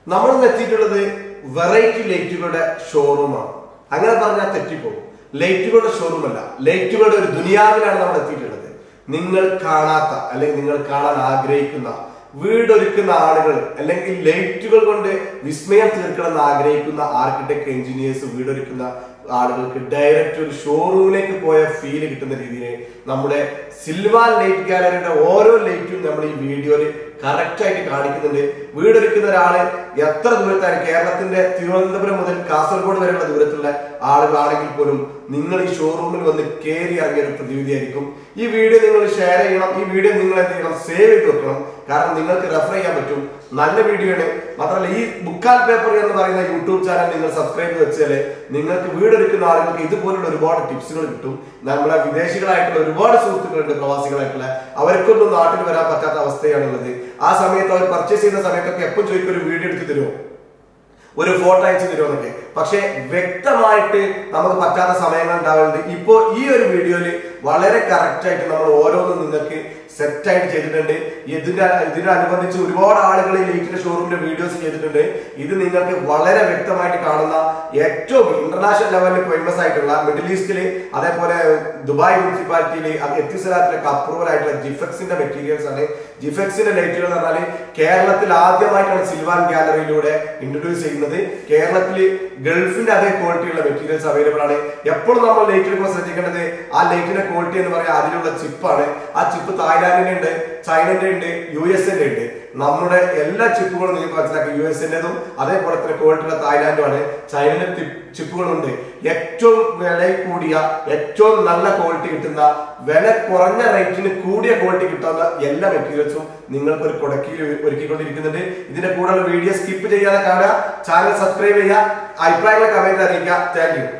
നമ്മൾ ഇന്ന് എത്തിയിട്ടുള്ളത് വെറൈറ്റി ലൈറ്റുകളുടെ ഷോറൂമാണ് അങ്ങനെ പറഞ്ഞാൽ തെറ്റിപ്പോകും ലൈറ്റുകളുടെ ഷോറൂം അല്ല ലൈറ്റുകളുടെ ഒരു ദുനിയാവിലാണ് നമ്മൾ എത്തിയിട്ടുള്ളത് നിങ്ങൾ കാണാത്ത അല്ലെങ്കിൽ നിങ്ങൾ കാണാൻ ആഗ്രഹിക്കുന്ന വീടൊരുക്കുന്ന ആളുകൾ അല്ലെങ്കിൽ ലൈറ്റുകൾ കൊണ്ട് വിസ്മയം തീർക്കണം എന്ന് ആഗ്രഹിക്കുന്ന ആർക്കിടെക്ട് എഞ്ചിനീയേഴ്സ് വീടൊരുക്കുന്ന ആളുകൾക്ക് ഡയറക്റ്റ് ഒരു ഷോറൂമിലേക്ക് പോയ ഫീല് കിട്ടുന്ന രീതിയിൽ നമ്മുടെ സിൽവാൻ ലൈറ്റ് ഗാലറിയുടെ ഓരോ ലൈറ്റും നമ്മൾ ഈ വീഡിയോയിൽ കറക്റ്റ് ആയിട്ട് കാണിക്കുന്നുണ്ട് വീടൊരുക്കുന്ന ഒരാള് എത്ര ദൂരത്താണ് കേരളത്തിന്റെ തിരുവനന്തപുരം മുതൽ കാസർഗോഡ് വരെയുള്ള ദൂരത്തുള്ള ആളുകളാണെങ്കിൽ പോലും നിങ്ങൾ ഈ ഷോറൂമിൽ വന്ന് കയറി ഇറങ്ങിയ ഒരു പ്രതിവിധിയായിരിക്കും ഈ വീഡിയോ നിങ്ങൾ ഷെയർ ചെയ്യണം ഈ വീഡിയോ നിങ്ങൾ എന്ത് ചെയ്യണം സേവ് ചെയ്ത് വെക്കണം കാരണം നിങ്ങൾക്ക് റെഫർ ചെയ്യാൻ പറ്റും നല്ല വീഡിയോ ആണ് മാത്രമല്ല ഈ ബുക്കാൽ പേപ്പർ എന്ന് പറയുന്ന യൂട്യൂബ് ചാനൽ നിങ്ങൾ സബ്സ്ക്രൈബ് ചെയ്ത് വെച്ചാൽ നിങ്ങൾക്ക് വീടെടുക്കുന്ന ആളുകൾക്ക് ഇതുപോലുള്ള ഒരുപാട് ടിപ്സുകൾ കിട്ടും നമ്മളെ വിദേശികളായിട്ടുള്ള ഒരുപാട് സുഹൃത്തുക്കളുണ്ട് പ്രവാസികളായിട്ടുള്ള അവർക്കൊന്നും നാട്ടിൽ വരാൻ പറ്റാത്ത അവസ്ഥയാണുള്ളത് ആ സമയത്ത് അവർ പർച്ചേസ് ചെയ്യുന്ന സമയത്തൊക്കെ എപ്പോൾ ചോദിക്കും ഒരു വീഡിയോ എടുത്ത് തരുമോ ഒരു ഫോട്ടോ അയച്ചു തരുമെന്നൊക്കെ പക്ഷെ വ്യക്തമായിട്ട് നമുക്ക് പറ്റാത്ത സമയങ്ങൾ ഉണ്ടാവുന്നുണ്ട് ഇപ്പോൾ ഈ ഒരു വീഡിയോയിൽ വളരെ കറക്റ്റ് ആയിട്ട് നമ്മൾ ഓരോന്നും നിങ്ങൾക്ക് സെറ്റ് ആയിട്ട് ചെയ്തിട്ടുണ്ട് ഇതിന് ഇതിനനുബന്ധിച്ച് ഒരുപാട് ആളുകൾ ഈ ലൈറ്റിന്റെ ഷോറൂമിന്റെ വീഡിയോസ് ചെയ്തിട്ടുണ്ട് ഇത് നിങ്ങൾക്ക് വളരെ വ്യക്തമായിട്ട് കാണുന്ന ഏറ്റവും ഇന്റർനാഷണൽ ലെവലിൽ ഫേമസ് ആയിട്ടുള്ള മിഡിൽ ഈസ്റ്റില് അതേപോലെ ദുബായ് മുനിസിപ്പാലിറ്റിയിൽ അത് എത്തിസലാത്തിലൊക്കെ അപ്രൂവൽ ആയിട്ടുള്ള ജിഫെക്സിന്റെ മെറ്റീരിയൽസ് ആണ് ജിഫെക്സിന്റെ ലൈറ്റുകൾ എന്ന് പറഞ്ഞാൽ കേരളത്തിൽ ആദ്യമായിട്ടാണ് സിൽവാൻ ഗാലറിയിലൂടെ ഇൻട്രൊഡ്യൂസ് ചെയ്യുന്നത് കേരളത്തിൽ ഗൾഫിന്റെ അതേ ക്വാളിറ്റിയുള്ള മെറ്റീരിയൽസ് അവൈലബിൾ ആണ് എപ്പോഴും നമ്മൾ ലൈറ്റ് എടുക്കുമ്പോൾ ശ്രദ്ധിക്കേണ്ടത് ആ ലൈറ്റിന്റെ ക്വാളിറ്റി എന്ന് പറയാൻ അതിലുള്ള ചിപ്പാണ് ആ ചിപ്പ് തായ്ലാന്റിന്റെ ഉണ്ട് ചൈനന്റെ ഉണ്ട് യു എസ് എന്റെ ഉണ്ട് നമ്മുടെ എല്ലാ ചിപ്പുകളും നിങ്ങൾക്ക് മനസ്സിലാക്കി യു എസ് എന്റേതും അതേപോലെ തന്നെ ക്വാളിറ്റിയുള്ള തായ്ലാന്റുമാണ് ചൈനയുടെ ചിപ്പുകളുണ്ട് ഏറ്റവും വില കൂടിയ ഏറ്റവും നല്ല ക്വാളിറ്റി കിട്ടുന്ന വില കുറഞ്ഞ റേറ്റിന് കൂടിയ ക്വാളിറ്റി കിട്ടുന്ന എല്ലാ മെറ്റീരിയൽസും നിങ്ങൾക്ക് ഒരു കൊടക്കിയിൽ ഒരുക്കിക്കൊണ്ടിരിക്കുന്നുണ്ട് ഇതിന്റെ കൂടുതൽ വീഡിയോ സ്കിപ്പ് ചെയ്യാതെ കാണുക ചാനൽ സബ്സ്ക്രൈബ് ചെയ്യുക അഭിപ്രായങ്ങൾ കമന്റ് അറിയിക്കുക താങ്ക് യു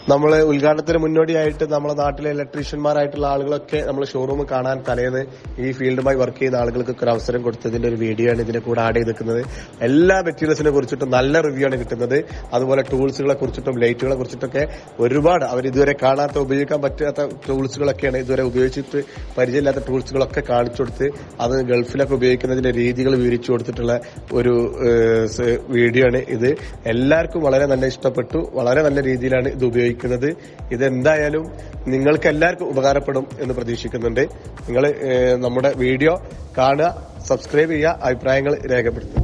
നമ്മൾ ഉദ്ഘാടനത്തിന് മുന്നോടിയായിട്ട് നമ്മുടെ നാട്ടിലെ ഇലക്ട്രീഷ്യന്മാരായിട്ടുള്ള ആളുകളൊക്കെ നമ്മൾ ഷോറൂം കാണാൻ തലേന്ന് ഈ ഫീൽഡുമായി വർക്ക് ചെയ്യുന്ന ആളുകൾക്ക് ഒരു അവസരം കൊടുത്തതിന്റെ ഒരു വീഡിയോ ആണ് ഇതിന്റെ കൂടെ ആഡ് ചെയ്തിരിക്കുന്നത് എല്ലാ മെറ്റീരിയൽസിനെ കുറിച്ചിട്ടും നല്ല റിവ്യൂ ആണ് കിട്ടുന്നത് അതുപോലെ ടൂൾസുകളെ കുറിച്ചിട്ടും ലൈറ്റുകളെ കുറിച്ചിട്ടൊക്കെ ഒരുപാട് അവർ ഇതുവരെ കാണാത്ത ഉപയോഗിക്കാൻ പറ്റാത്ത ടൂൾസുകളൊക്കെയാണ് ഇതുവരെ ഉപയോഗിച്ചിട്ട് പരിചയമില്ലാത്ത ടൂൾസുകളൊക്കെ കാണിച്ചു കൊടുത്ത് അത് ഗൾഫിലൊക്കെ ഉപയോഗിക്കുന്നതിന്റെ രീതികൾ വിവരിച്ചു കൊടുത്തിട്ടുള്ള ഒരു ഏഹ്, സ് വീഡിയോ ആണ് ഇത് എല്ലാവർക്കും വളരെ നല്ല ഇഷ്ടപ്പെട്ടു വളരെ നല്ല രീതിയിലാണ് ഇത് ഉപയോഗിക്കുന്നത് ഇത് എന്തായാലും നിങ്ങൾക്ക് എല്ലാവർക്കും ഉപകാരപ്പെടും എന്ന് പ്രതീക്ഷിക്കുന്നുണ്ട് നിങ്ങൾ നമ്മുടെ വീഡിയോ കാണുക സബ്സ്ക്രൈബ് ചെയ്യുക അഭിപ്രായങ്ങൾ രേഖപ്പെടുത്തുക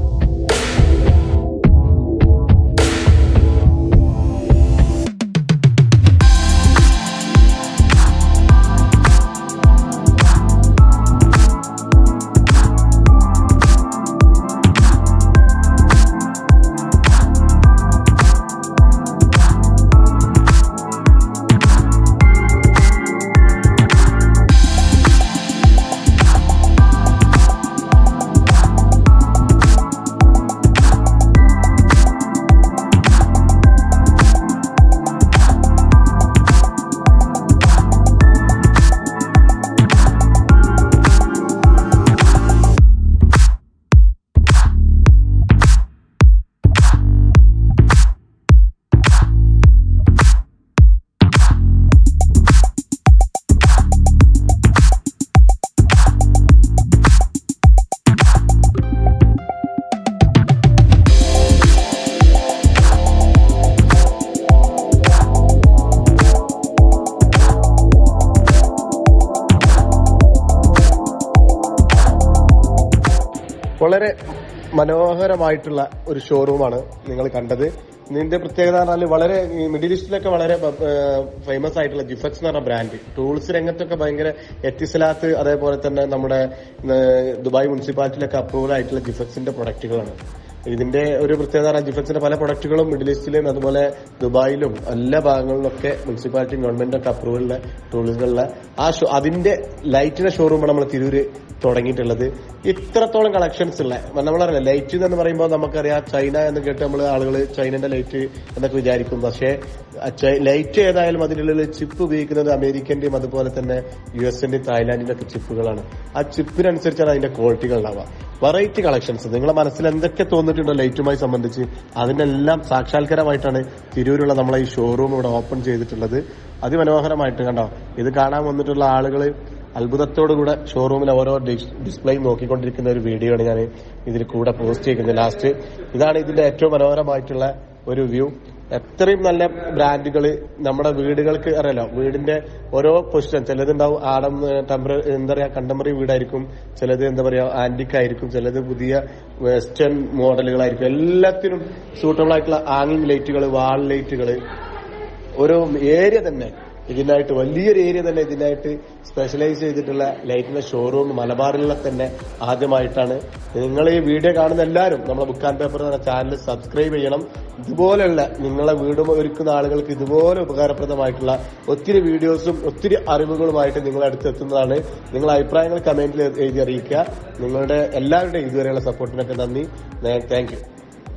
വളരെ മനോഹരമായിട്ടുള്ള ഒരു ഷോറൂമാണ് നിങ്ങൾ കണ്ടത് ഇതിന്റെ പ്രത്യേകത എന്ന് പറഞ്ഞാൽ വളരെ ഈ മിഡിൽ ഈസ്റ്റിലൊക്കെ വളരെ ഫേമസ് ആയിട്ടുള്ള ജിഫക്സ് എന്ന് പറഞ്ഞ ബ്രാൻഡ് ടൂൾസ് രംഗത്തൊക്കെ ഭയങ്കര എത്തിസലാത്ത് അതേപോലെ തന്നെ നമ്മുടെ ഏഹ്, ദുബായ് മുനിസിപ്പാലിറ്റിയിലൊക്കെ അപ്രൂവൽ ആയിട്ടുള്ള ജിഫക്സിന്റെ പ്രൊഡക്റ്റുകളാണ് ഇതിന്റെ ഒരു പ്രത്യേകത പറഞ്ഞാൽ ജിഫക്സിന്റെ പല പ്രൊഡക്റ്റുകളും മിഡിൽ ഈസ്റ്റിലും അതുപോലെ ദുബായിലും എല്ലാ ഭാഗങ്ങളിലൊക്കെ മുനിസിപ്പാലിറ്റി ഗവൺമെന്റ് ഒക്കെ അപ്രൂവലുള്ള ടൂളുകളിലെ ആ ഷോ അതിന്റെ ലൈറ്റിന്റെ ഷോറൂമാണ് നമ്മൾ തിരൂര് തുടങ്ങിയിട്ടുള്ളത് ഇത്രത്തോളം കളക്ഷൻസ് ഉള്ള നമ്മളറിയാം ലൈറ്റ് എന്ന് പറയുമ്പോൾ നമുക്കറിയാം ചൈന എന്ന് കേട്ട് നമ്മൾ ആളുകൾ ചൈനന്റെ ലൈറ്റ് എന്നൊക്കെ വിചാരിക്കും പക്ഷേ ലൈറ്റ് ഏതായാലും അതിനുള്ള ചിപ്പ് ഉപയോഗിക്കുന്നത് അമേരിക്കന്റെയും അതുപോലെ തന്നെ യു എസിന്റെയും തായ്ലാന്റിന്റെ ഒക്കെ ചിപ്പുകളാണ് ആ ചിപ്പിനനുസരിച്ചാണ് അതിന്റെ ക്വാളിറ്റികൾ ഉണ്ടാവുക വെറൈറ്റി കളക്ഷൻസ് നിങ്ങളെ മനസ്സിൽ എന്തൊക്കെ തോന്നിയിട്ടുണ്ടോ ലൈറ്റുമായി സംബന്ധിച്ച് അതിനെല്ലാം സാക്ഷാത്കാരമായിട്ടാണ് തിരൂരുള്ള നമ്മളെ ഈ ഷോറൂം ഇവിടെ ഓപ്പൺ ചെയ്തിട്ടുള്ളത് അതിമനോഹരമായിട്ട് കണ്ടോ ഇത് കാണാൻ വന്നിട്ടുള്ള ആളുകൾ അത്ഭുതത്തോടുകൂടെ ഷോറൂമിലെ ഓരോ ഡിസ്പ്ലേ നോക്കിക്കൊണ്ടിരിക്കുന്ന ഒരു വീഡിയോ ആണ് ഞാൻ ഇതിൽ കൂടെ പോസ്റ്റ് ചെയ്യുന്നത് ലാസ്റ്റ് ഇതാണ് ഇതിന്റെ ഏറ്റവും മനോഹരമായിട്ടുള്ള ഒരു വ്യൂ എത്രയും നല്ല ബ്രാൻഡുകൾ നമ്മുടെ വീടുകൾക്ക് അറിയാലോ വീടിന്റെ ഓരോ പൊസിഷൻ ചിലതുണ്ടാവും ആഡം ടെമ്പറ എന്താ പറയാ കണ്ടംപററി വീടായിരിക്കും ചിലത് എന്താ പറയാ ആന്റിക് ആയിരിക്കും ചിലത് പുതിയ വെസ്റ്റേൺ മോഡലുകളായിരിക്കും എല്ലാത്തിനും സൂട്ടബിൾ ആയിട്ടുള്ള ആങ്ങിങ് ലൈറ്റുകൾ വാൾ ലൈറ്റുകൾ ഒരു ഏരിയ തന്നെ ഇതിനായിട്ട് വലിയൊരു ഏരിയ തന്നെ ഇതിനായിട്ട് സ്പെഷ്യലൈസ് ചെയ്തിട്ടുള്ള ലൈറ്റിന്റെ ഷോറൂം മലബാറിലെ തന്നെ ആദ്യമായിട്ടാണ് നിങ്ങൾ ഈ വീഡിയോ കാണുന്ന എല്ലാവരും നമ്മളെ ബുക്ക് ആൻഡ് പേപ്പർ എന്ന ചാനൽ സബ്സ്ക്രൈബ് ചെയ്യണം ഇതുപോലെയുള്ള നിങ്ങളെ വീട് ഒരുക്കുന്ന ആളുകൾക്ക് ഇതുപോലെ ഉപകാരപ്രദമായിട്ടുള്ള ഒത്തിരി വീഡിയോസും ഒത്തിരി അറിവുകളുമായിട്ട് നിങ്ങളെ അടുത്ത് എത്തുന്നതാണ് നിങ്ങളുടെ അഭിപ്രായങ്ങൾ കമന്റിൽ എഴുതി അറിയിക്കുക നിങ്ങളുടെ എല്ലാവരുടെയും ഇതുവരെയുള്ള സപ്പോർട്ടിനൊക്കെ നന്ദി താങ്ക് യു